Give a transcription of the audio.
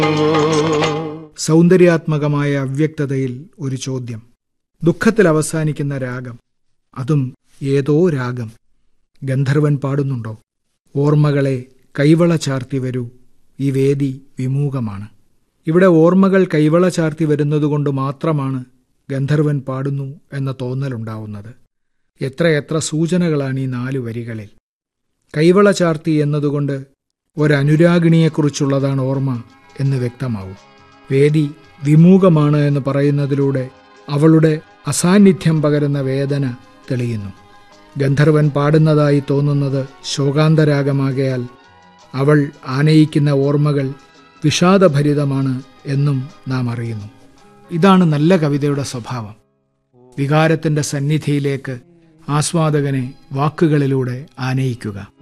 സൗന്ദര്യാത്മകമായ അവ്യക്തതയിൽ ഒരു ചോദ്യം ദുഃഖത്തിൽ അവസാനിക്കുന്ന രാഗം അതും ഏതോ രാഗം ഗന്ധർവൻ പാടുന്നുണ്ടോ ഓർമ്മകളെ കൈവള ചാർത്തി വരൂ ഈ വേദി വിമൂകമാണ് ഇവിടെ ഓർമ്മകൾ കൈവള ചാർത്തി വരുന്നതുകൊണ്ട് മാത്രമാണ് ഗന്ധർവൻ പാടുന്നു എന്ന തോന്നലുണ്ടാവുന്നത് എത്രയെത്ര സൂചനകളാണ് ഈ നാലു വരികളിൽ കൈവള ചാർത്തി എന്നതുകൊണ്ട് ഒരനുരാഗിണിയെക്കുറിച്ചുള്ളതാണ് ഓർമ്മ എന്ന് വ്യക്തമാവും വേദി വിമൂകമാണ് എന്ന് പറയുന്നതിലൂടെ അവളുടെ അസാന്നിധ്യം പകരുന്ന വേദന തെളിയുന്നു ഗന്ധർവൻ പാടുന്നതായി തോന്നുന്നത് ശോകാന്തരാഗമാകയാൽ അവൾ ആനയിക്കുന്ന ഓർമ്മകൾ വിഷാദഭരിതമാണ് എന്നും നാം അറിയുന്നു ഇതാണ് നല്ല കവിതയുടെ സ്വഭാവം വികാരത്തിന്റെ സന്നിധിയിലേക്ക് ആസ്വാദകനെ വാക്കുകളിലൂടെ ആനയിക്കുക